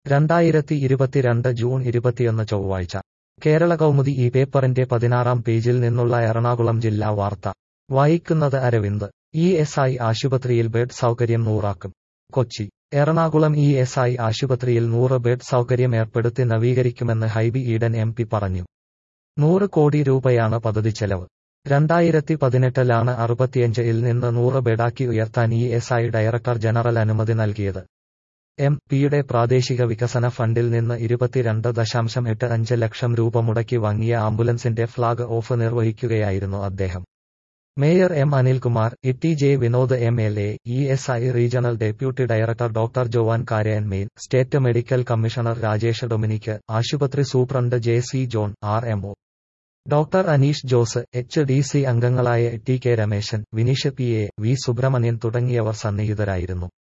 രണ്ടായിരത്തി ഇരുപത്തിരണ്ട് ജൂൺ ഇരുപത്തിയൊന്ന് ചൊവ്വാഴ്ച കേരള കൗമുദി ഈ പേപ്പറിന്റെ പതിനാറാം പേജിൽ നിന്നുള്ള എറണാകുളം ജില്ലാ വാർത്ത വായിക്കുന്നത് അരവിന്ദ് ഇ എസ് ഐ ആശുപത്രിയിൽ ബെഡ് സൗകര്യം നൂറാക്കും Kochi Ernakulam E S I ആശുപത്രിയിൽ നൂറ് ബെഡ് സൗകര്യം ഏർപ്പെടുത്തി നവീകരിക്കുമെന്ന് ഹൈബി ഈഡൻ എം പി പറഞ്ഞു നൂറ് കോടി രൂപയാണ് പദ്ധതി ചെലവ് രണ്ടായിരത്തി പതിനെട്ടിലാണ് അറുപത്തിയഞ്ച് ഇൽ നിന്ന് നൂറ് ബെഡാക്കി ഉയർത്താൻ E S I director general അനുമതി നൽകിയത് എം പിയുടെ പ്രാദേശിക വികസന ഫണ്ടിൽ നിന്ന് ഇരുപത്തിരണ്ട് ദശാംശം എട്ട് അഞ്ച് ലക്ഷം രൂപ മുടക്കി വാങ്ങിയ ആംബുലൻസിന്റെ ഫ്ളാഗ് ഓഫ് നിർവഹിക്കുകയായിരുന്നു അദ്ദേഹം mayor M Anilkumar E J Vinod M L A E S I regional deputy director doctor Joan Karayanmel state medical commissioner Rajesh Dominic ആശുപത്രി superintendent J C John R M O doctor Aneesh Jose H D C അംഗങ്ങളായ T K Rameshan Vineesh P A V Subrahmanyan തുടങ്ങിയവർ സന്നിഹിതരായിരുന്നു